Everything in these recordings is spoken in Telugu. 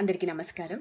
అందరికీ నమస్కారం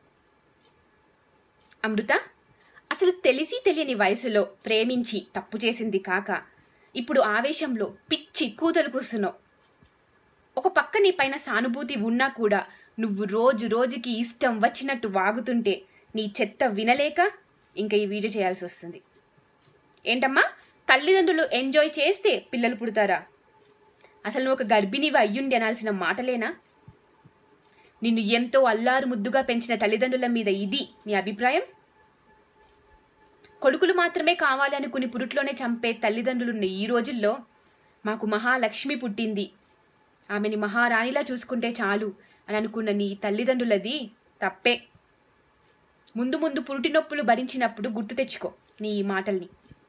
అమృత అసలు తెలిసి తెలియని వయసులో ప్రేమించి తప్పు చేసింది కాక ఇప్పుడు ఆవేశంలో పిచ్చి కూతలు కూస్తున్నావు ఒక పక్క నీ పైన సానుభూతి ఉన్నా కూడా నువ్వు రోజు రోజుకి ఇష్టం వచ్చినట్టు వాగుతుంటే నీ చెత్త వినలేక ఇంకా ఈ వీడియో చేయాల్సి వస్తుంది ఏంటమ్మా తల్లిదండ్రులు ఎంజాయ్ చేస్తే పిల్లలు పుడతారా అసలు నువ్వు ఒక గర్భిణివి అయ్యుండి అనాల్సిన మాటలేనా నిన్ను ఎంతో అల్లారు ముద్దుగా పెంచిన తల్లిదండ్రుల మీద ఇది నీ అభిప్రాయం కొడుకులు మాత్రమే కావాలనుకుని పురుట్లోనే చంపే తల్లిదండ్రులున్న ఈ రోజుల్లో మాకు మహాలక్ష్మి పుట్టింది ఆమెని మహారాణిలా చూసుకుంటే చాలు అని అనుకున్న నీ తల్లిదండ్రులది తప్పే ముందు ముందు పురుటి నొప్పులు భరించినప్పుడు గుర్తు తెచ్చుకో నీ ఈ మాటల్ని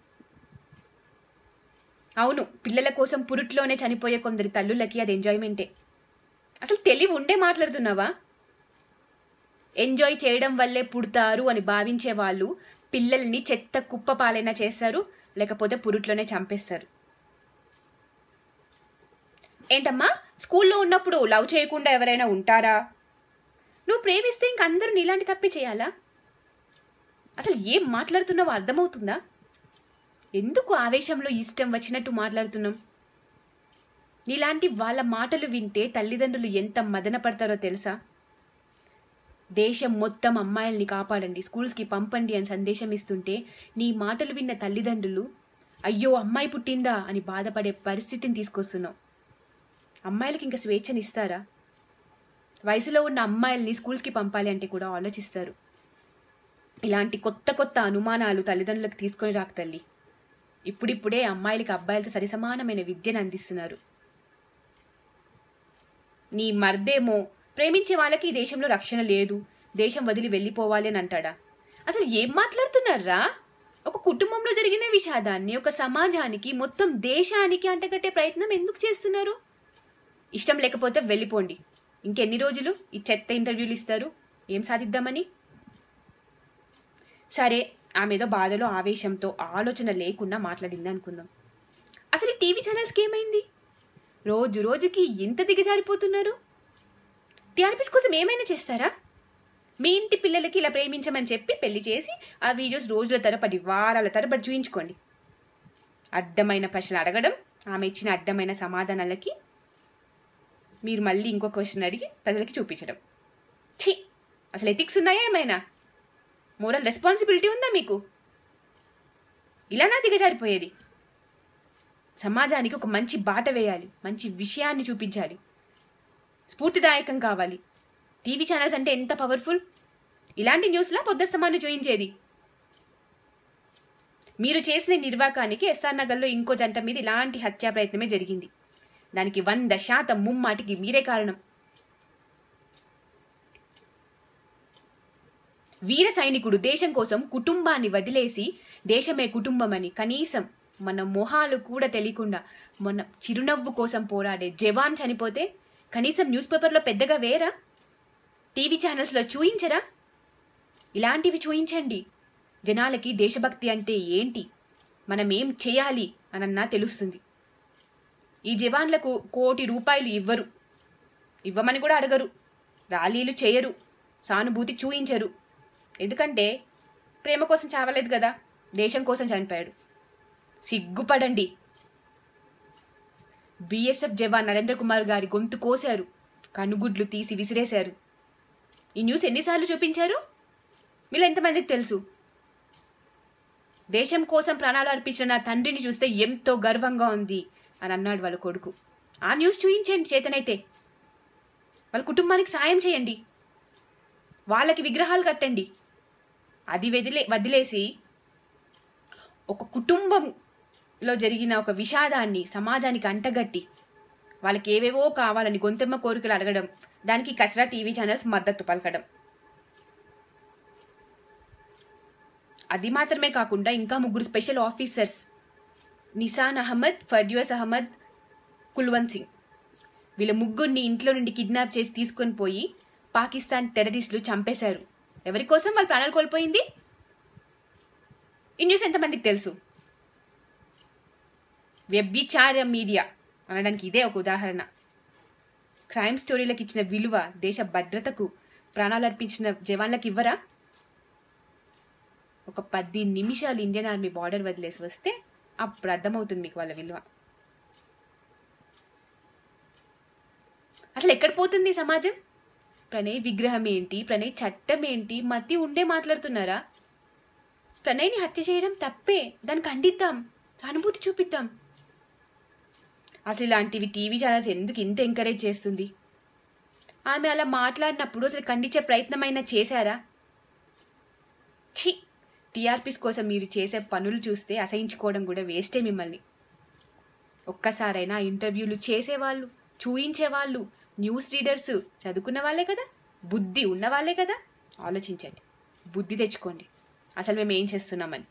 అవును పిల్లల కోసం పురుట్లోనే చనిపోయే కొందరి తల్లులకి అది ఎంజాయ్మెంటే అసలు తెలివి ఉండే మాట్లాడుతున్నావా ఎంజాయ్ చేయడం వల్లే పుడతారు అని భావించే వాళ్ళు పిల్లల్ని చెత్త కుప్ప పాలైనా చేస్తారు లేకపోతే పురుట్లోనే చంపేస్తారు ఏంటమ్మా స్కూల్లో ఉన్నప్పుడు లవ్ చేయకుండా ఎవరైనా ఉంటారా నువ్వు ప్రేమిస్తే ఇంక అందరూ నీలాంటి తప్పే చేయాలా అసలు ఏం మాట్లాడుతున్నావో అర్థమవుతుందా ఎందుకు ఆవేశంలో ఇష్టం వచ్చినట్టు మాట్లాడుతున్నాం నీలాంటి వాళ్ళ మాటలు వింటే తల్లిదండ్రులు ఎంత మదన పడతారో తెలుసా దేశం మొత్తం అమ్మాయిల్ని కాపాడండి స్కూల్స్కి పంపండి అని సందేశం ఇస్తుంటే నీ మాటలు విన్న తల్లిదండ్రులు అయ్యో అమ్మాయి పుట్టిందా అని బాధపడే పరిస్థితిని తీసుకొస్తున్నావు అమ్మాయిలకి ఇంకా స్వేచ్ఛనిస్తారా వయసులో ఉన్న అమ్మాయిల్ని స్కూల్స్కి పంపాలి అంటే కూడా ఆలోచిస్తారు ఇలాంటి కొత్త కొత్త అనుమానాలు తల్లిదండ్రులకు తీసుకొని రాక తల్లి ఇప్పుడిప్పుడే అమ్మాయిలకి అబ్బాయిలతో సరిసమానమైన విద్యను అందిస్తున్నారు నీ మర్దేమో ప్రేమించే వాళ్ళకి ఈ దేశంలో రక్షణ లేదు దేశం వదిలి వెళ్ళిపోవాలి అని అంటాడా అసలు ఏం మాట్లాడుతున్నారా ఒక కుటుంబంలో జరిగిన విషాదాన్ని ఒక సమాజానికి మొత్తం దేశానికి అంటగట్టే ప్రయత్నం ఎందుకు చేస్తున్నారు ఇష్టం లేకపోతే వెళ్ళిపోండి ఇంకెన్ని రోజులు ఈ చెత్త ఇంటర్వ్యూలు ఇస్తారు ఏం సాధిద్దామని సరే ఆమె ఏదో బాధలో ఆవేశంతో ఆలోచన లేకుండా మాట్లాడింది అనుకుందాం అసలు ఈ టీవీ ఛానల్స్కి ఏమైంది రోజు రోజుకి ఎంత దిగజారిపోతున్నారు టీఆర్పీస్ కోసం ఏమైనా చేస్తారా మీ ఇంటి పిల్లలకి ఇలా ప్రేమించమని చెప్పి పెళ్లి చేసి ఆ వీడియోస్ రోజుల తరబడి వారాల తరబడి చూయించుకోండి అడ్డమైన ప్రశ్నలు అడగడం ఆమె ఇచ్చిన అడ్డమైన సమాధానాలకి మీరు మళ్ళీ ఇంకో క్వశ్చన్ అడిగి ప్రజలకి చూపించడం ఛీ అసలు ఎథిక్స్ ఉన్నాయా ఏమైనా మోరల్ రెస్పాన్సిబిలిటీ ఉందా మీకు ఇలానా దిగజారిపోయేది సమాజానికి ఒక మంచి బాట వేయాలి మంచి విషయాన్ని చూపించాలి స్ఫూర్తిదాయకం కావాలి టీవీ ఛానల్స్ అంటే ఎంత పవర్ఫుల్ ఇలాంటి న్యూస్లా పొద్దస్తమాన్ని చూయించేది మీరు చేసిన నిర్వాకానికి ఎస్ఆర్ నగర్లో ఇంకో జంట మీద ఇలాంటి హత్యా ప్రయత్నమే జరిగింది దానికి వంద శాతం ముమ్మాటికి మీరే కారణం వీర సైనికుడు దేశం కోసం కుటుంబాన్ని వదిలేసి దేశమే కుటుంబమని కనీసం మన మొహాలు కూడా తెలియకుండా మన చిరునవ్వు కోసం పోరాడే జవాన్ చనిపోతే కనీసం న్యూస్ పేపర్లో పెద్దగా వేరా టీవీ ఛానల్స్లో చూయించరా ఇలాంటివి చూయించండి జనాలకి దేశభక్తి అంటే ఏంటి మనం ఏం చేయాలి అనన్నా తెలుస్తుంది ఈ జవాన్లకు కోటి రూపాయలు ఇవ్వరు ఇవ్వమని కూడా అడగరు ర్యాలీలు చేయరు సానుభూతి చూయించరు ఎందుకంటే ప్రేమ కోసం చావలేదు కదా దేశం కోసం చనిపోయాడు సిగ్గుపడండి బీఎస్ఎఫ్ జవాన్ నరేంద్ర కుమార్ గారి గొంతు కోశారు కనుగుడ్లు తీసి విసిరేశారు ఈ న్యూస్ ఎన్నిసార్లు చూపించారు మీరు ఎంతమందికి తెలుసు దేశం కోసం ప్రాణాలు అర్పించిన నా తండ్రిని చూస్తే ఎంతో గర్వంగా ఉంది అని అన్నాడు వాళ్ళ కొడుకు ఆ న్యూస్ చూయించండి చేతనైతే వాళ్ళ కుటుంబానికి సాయం చేయండి వాళ్ళకి విగ్రహాలు కట్టండి అది వదిలే వదిలేసి ఒక కుటుంబంలో జరిగిన ఒక విషాదాన్ని సమాజానికి అంటగట్టి వాళ్ళకి ఏవేవో కావాలని గొంతెమ్మ కోరికలు అడగడం దానికి కసరా టీవీ ఛానల్స్ మద్దతు పలకడం అది మాత్రమే కాకుండా ఇంకా ముగ్గురు స్పెషల్ ఆఫీసర్స్ నిసాన్ అహ్మద్ ఫర్డ్యూస్ అహ్మద్ కుల్వంత్ సింగ్ వీళ్ళ ముగ్గురిని ఇంట్లో నుండి కిడ్నాప్ చేసి తీసుకొని పోయి పాకిస్తాన్ టెర్రరిస్టులు చంపేశారు ఎవరి కోసం వాళ్ళ ప్రాణాలు కోల్పోయింది ఈ న్యూస్ ఎంతమందికి తెలుసు వ్యభిచార మీడియా అనడానికి ఇదే ఒక ఉదాహరణ క్రైమ్ స్టోరీలకు ఇచ్చిన విలువ దేశ భద్రతకు ప్రాణాలు అర్పించిన జవాన్లకు ఇవ్వరా ఒక పది నిమిషాలు ఇండియన్ ఆర్మీ బార్డర్ వదిలేసి వస్తే అప్పుడు అర్థమవుతుంది మీకు వాళ్ళ విలువ అసలు ఎక్కడ పోతుంది ఈ సమాజం ప్రణయ్ విగ్రహం ఏంటి ప్రణయ్ చట్టం ఏంటి మతి ఉండే మాట్లాడుతున్నారా ప్రణయ్ని హత్య చేయడం తప్పే దాన్ని ఖండిద్దాం సానుభూతి చూపిద్దాం అసలు ఇలాంటివి టీవీ ఛానల్స్ ఎందుకు ఇంత ఎంకరేజ్ చేస్తుంది ఆమె అలా మాట్లాడినప్పుడు అసలు ఖండించే ప్రయత్నమైనా చేశారా ఛీ టీఆర్పీస్ కోసం మీరు చేసే పనులు చూస్తే అసహించుకోవడం కూడా వేస్టే మిమ్మల్ని ఒక్కసారైనా ఇంటర్వ్యూలు చేసేవాళ్ళు చూయించేవాళ్ళు న్యూస్ రీడర్స్ చదువుకున్న వాళ్ళే కదా బుద్ధి ఉన్న వాళ్ళే కదా ఆలోచించండి బుద్ధి తెచ్చుకోండి అసలు మేము ఏం చేస్తున్నామని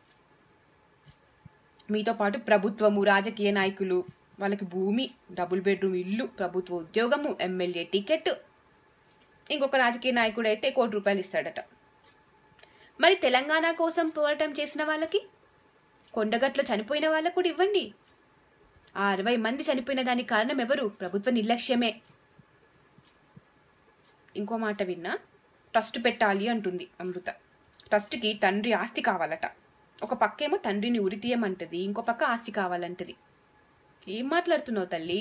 మీతో పాటు ప్రభుత్వము రాజకీయ నాయకులు వాళ్ళకి భూమి డబుల్ బెడ్రూమ్ ఇల్లు ప్రభుత్వ ఉద్యోగము ఎమ్మెల్యే టికెట్ ఇంకొక రాజకీయ నాయకుడు అయితే కోటి రూపాయలు ఇస్తాడట మరి తెలంగాణ కోసం పోరాటం చేసిన వాళ్ళకి కొండగట్లో చనిపోయిన వాళ్ళకు కూడా ఇవ్వండి ఆ అరవై మంది చనిపోయిన దానికి కారణం ఎవరు ప్రభుత్వ నిర్లక్ష్యమే ఇంకో మాట విన్నా ట్రస్ట్ పెట్టాలి అంటుంది అమృత ట్రస్ట్కి తండ్రి ఆస్తి కావాలట ఒక పక్కేమో తండ్రిని ఉరితీయమంటది ఇంకో పక్క ఆస్తి కావాలంటది ఏం మాట్లాడుతున్నావు తల్లి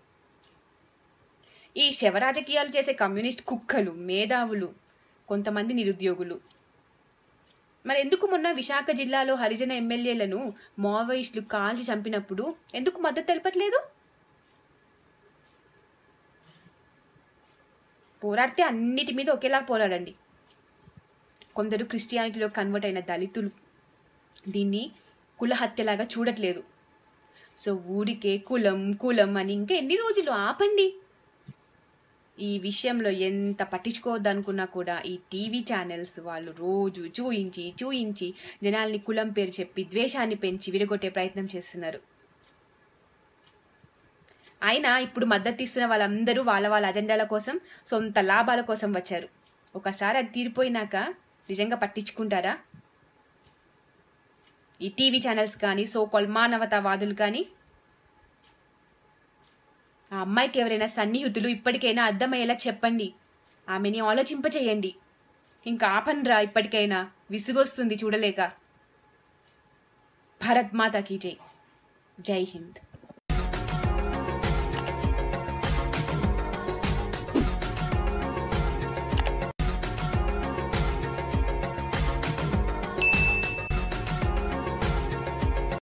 ఈ శవరాజకీయాలు చేసే కమ్యూనిస్ట్ కుక్కలు మేధావులు కొంతమంది నిరుద్యోగులు మరి ఎందుకు మొన్న విశాఖ జిల్లాలో హరిజన ఎమ్మెల్యేలను మావోయిస్టులు కాల్చి చంపినప్పుడు ఎందుకు మద్దతు తెలపట్లేదు పోరాడితే అన్నిటి మీద ఒకేలా పోరాడండి కొందరు క్రిస్టియానిటీలో కన్వర్ట్ అయిన దళితులు దీన్ని కుల హత్యలాగా చూడట్లేదు సో ఊరికే కులం కులం అని ఇంకా ఎన్ని రోజులు ఆపండి ఈ విషయంలో ఎంత పట్టించుకోవద్దనుకున్నా కూడా ఈ టీవీ ఛానల్స్ వాళ్ళు రోజు చూయించి చూయించి జనాల్ని కులం పేరు చెప్పి ద్వేషాన్ని పెంచి విడగొట్టే ప్రయత్నం చేస్తున్నారు అయినా ఇప్పుడు మద్దతు ఇస్తున్న వాళ్ళందరూ వాళ్ళ వాళ్ళ అజెండాల కోసం సొంత లాభాల కోసం వచ్చారు ఒకసారి అది తీరిపోయినాక నిజంగా పట్టించుకుంటారా ఈ టీవీ ఛానల్స్ కానీ సో కాల్ మానవతావాదులు కానీ ఆ అమ్మాయికి ఎవరైనా సన్నిహితులు ఇప్పటికైనా అర్థమయ్యేలా చెప్పండి ఆమెని ఆలోచింపచేయండి ఇంకా ఆపన్రా ఇప్పటికైనా విసుగొస్తుంది చూడలేక భరత్ మాతాకి జై జై హింద్